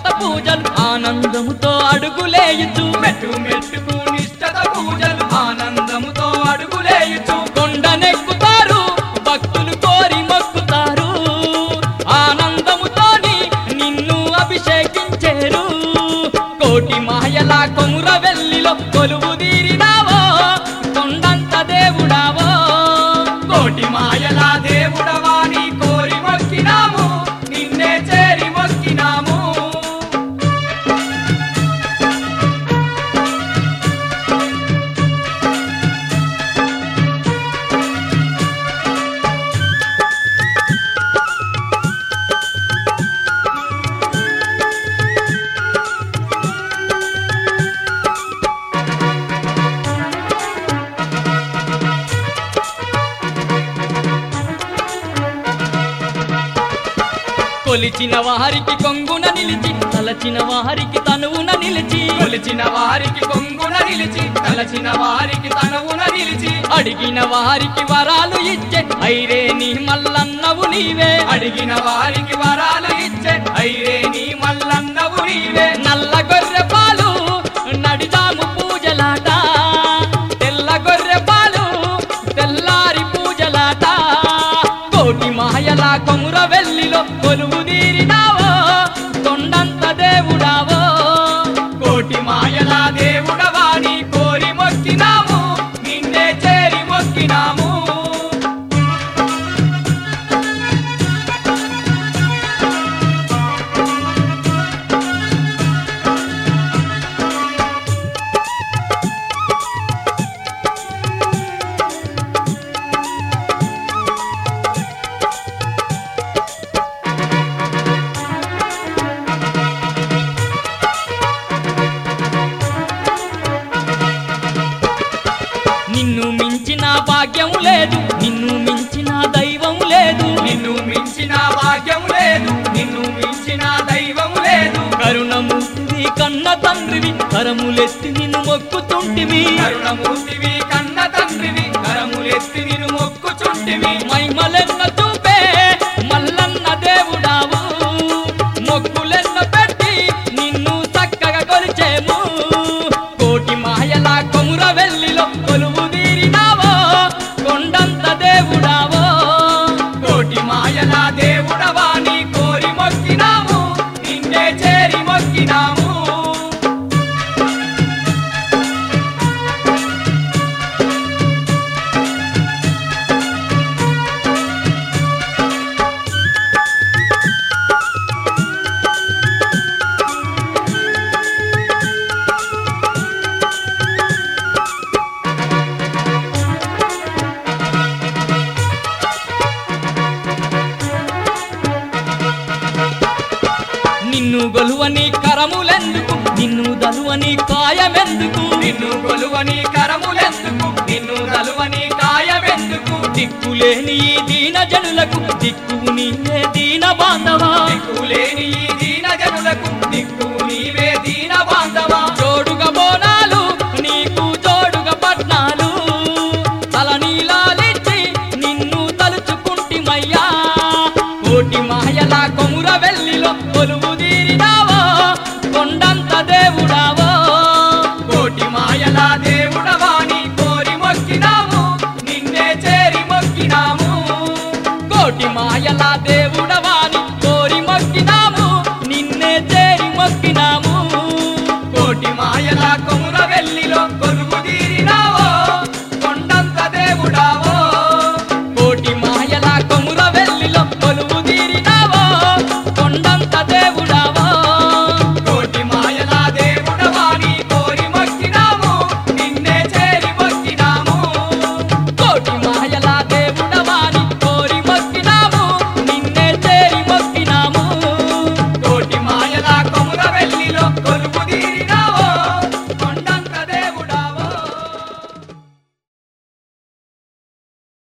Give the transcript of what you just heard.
నిష్టత పూజలు ఆనందముతో అడుగులేయుచు మెట్టు మెట్టుకు నిష్టత పూజలు ఆనందముతో అడుగులేయుచు కొండనెక్కుతారు భక్తులు కోరి మొక్కుతారు ఆనందముతోని నిన్ను అభిషేకించేరు కోటి మాయల కొముర వెల్లిలో కొలువు తీరినావో కొండంత దేవుడావో కోటి మాయల దేవుడవాని కోరి మొక్కినాము నిన్నే చేరి మొక్కినాము కొలిచిన వారికి కొంగున నిలిచి తలచిన వారికి తనువున నిలిచి కొలిచిన వారికి కొంగున నిలిచి తలచిన వారికి తనవున నిలిచి అడిగిన వారికి వరాలు ఇచ్చే ఐరే నీ మల్లన్నవు నీవే అడిగిన వారికి వరాలు ఇచ్చే ఐరే నీ మల్లన్నవు నీవే నల్ల గొర్రె పాలు నడిదాము పూజలాట తెల్ల గొర్రె పాలు తెల్లారి పూజలాట కోటి మాయల కొముర వెల్లిలో కొలువు తీరినావో కొండంత దేవుడావో కోటి మాయల దేవుడవాని కోరి మొక్కినాము నిన్నే చేరి మొక్కినాము నిన్ను మించిన భాగ్యం లేదు నిన్ను మించిన దైవం లేదు నిన్ను మించిన భాగ్యం లేదు నిన్ను మించిన దైవం లేదు కరుణమూర్తివి కన్న తండ్రివి కరములెత్తి నిన్ను మొక్కుతుంటివి కరుణమూర్తివి కన్న తండ్రివి కరములెత్తి నిన్ను మొక్కుచుంటివి మైమలెన్న చూపే మల్లన్న దేవుడావు మొక్కులెన్న పెట్టి నిన్ను చక్కగా కొలిచేము కోటి మాయల కొముర వెల్లిలో కొలువు తీరినావో కొండంత దేవుడావో కోటి మాయల దేవుడవాని కోరి మొక్కినాము నిన్నే చేరి మొక్కినాము నిన్ను గొలువని కరములెందుకు నిన్ను దలువని కాయమెందుకు నిన్ను కొలువని కరములెందుకు నిన్ను తలువని కాయమెందుకు దిక్కులేని ఈ దీన జనులకు దిక్కు నీవే దీన బాంధవా దిక్కులేని ఈ దీన జనులకు దిక్కు నీవే దీన బాంధవా జోడుగా బోనాలు నీకు జోడుగా పట్నాలు తల నీలాలిచ్చి నిన్ను తలుచుకుంటిమయ్యా కోటి మాయల కొముర వెల్లిలో కొలువు తీరినావో కొండంత దేవుడా